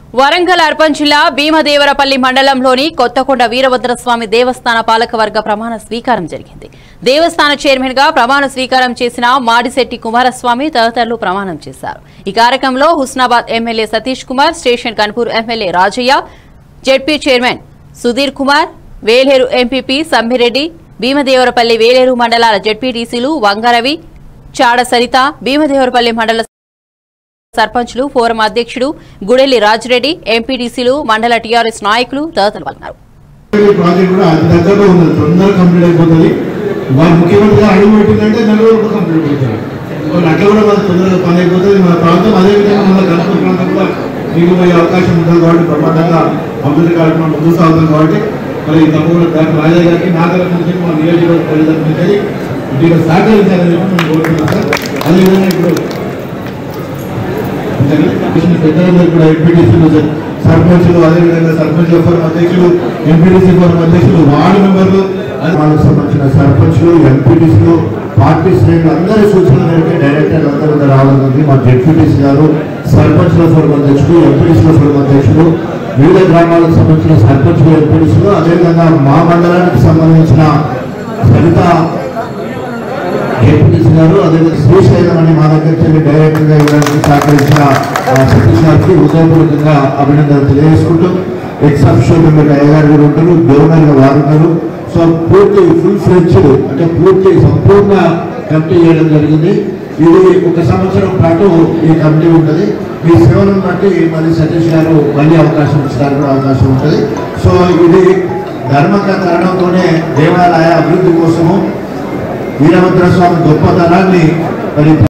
Warangal urban జిల్లా భీమదేవరపల్లి మండలంలోని కొత్తకొండ వీరభద్రస్వామి దేవస్థాన పాలకవర్గ ప్రమాణ స్వీకారం జరిగింది దేవస్థాన చైర్మన్ గా ప్రమాణ స్వీకారం చేసిన మాడిశెట్టి కుమారస్వామి తదితరులు ప్రమాణం చేశారు ఈ కార్యక్రమంలో Husnabad MLA Satish Kumar station Ghanpur MLA Rajaiah ZP chairman Sudheer Kumar Veleru MPP Sambireddy Bheemadevarapalli Veleru మండలాల జెడ్పీటీసీలు వంగరవి చాడ సరిత భీమదేవరపల్లి మండల సర్పంచ్లు ఫోరం అధ్యక్షుడు గుడెల్లి రాజిరెడ్డి ఎంపీటీసీలు మండల టీఆర్ఎస్ నాయకులు తదితరులు పాల్గొన్నారు ఈ ప్రాజెక్ట్ కూడా అతి దగ్గరలో ఉంది తొందరగా కంప్లీట్ అయిపోతుంది వారు ముఖ్యమంత్రిగా అడుగు పెట్టిందంటే నెల రోజులు కంప్లీట్ అయిపోతుంది మరి అట్లా కూడా మనకు తొందరగా పని అయిపోతుంది మన ప్రాంతం అదేవిధంగా మన కనుపూర్ ప్రాంతం కూడా మిగిలిపోయే అవకాశం ఉంటుంది కాబట్టి బ్రహ్మాండంగా అభివృద్ధి కార్యక్రమం ముందుకు సాగుతుంది కాబట్టి మరి తప్పకుండా డాక్టర్ రాజా గారికి నా తరఫు నుంచి మా నియోజకవర్గ ప్రజల తరఫు నుంచి దీన్ని సహకరించాలని చెప్పి మేము కోరుతున్నాం సార్ అదేవిధంగా ఇప్పుడు పెద్దలందరూ కూడా ఎంపీటీసీలు సర్పంచులు అదేవిధంగా సర్పంచ్ ఫోరం అధ్యక్షులు ఎంపీటీసీ ఫోరం అధ్యక్షులు వార్డు మెంబర్లు అది వాళ్ళకి సంబంధించిన సర్పంచులు ఎంపీటీసీలు పార్టీ శ్రేణులు అందరి సూచనల మేరకు డైరెక్టర్ అందరూ కూడా రావాలని మా జెడ్పీటీసీ గారు సర్పంచుల ఫోరం అధ్యక్షులు ఎంపీటీసీల ఫోరం అధ్యక్షులు వివిధ గ్రామాలకు సంబంధించిన సర్పంచులు ఎంపీటీసీలు అదేవిధంగా మా మండలానికి సంబంధించిన సరిత ఏపీటీసీ గారు అదేవిధంగా శ్రీశైలం అని మా దగ్గరికి వెళ్ళి డైరెక్టర్ గా ఇవ్వడానికి సహకరించిన ఆ, సతీష్ గారికి హృదయపూర్వకంగా అభినందనలు తెలియజేసుకుంటూ ఎక్స్ అఫిషియల్ మెంబర్ అయ్యగారు గారు ఉంటారు గవర్నర్ గా వారు ఉన్నారు సో పూర్తి ఫుల్ ఫ్లెడ్జ్డ్ అంటే పూర్తి సంపూర్ణ కమిటీ చేయడం జరిగింది ఇది ఒక సంవత్సరం పాటు ఈ కమిటీ ఉంటుంది మీ సేవలను బట్టి మళ్ళీ సతీష్ గారు మళ్ళీ అవకాశం ఇచ్చడానికి కూడా అవకాశం ఉంటుంది సో ఇది ధర్మక కారణంతోనే దేవాలయ అభివృద్ధి కోసము వీరభద్ర స్వామి గొప్పతనాన్ని మరి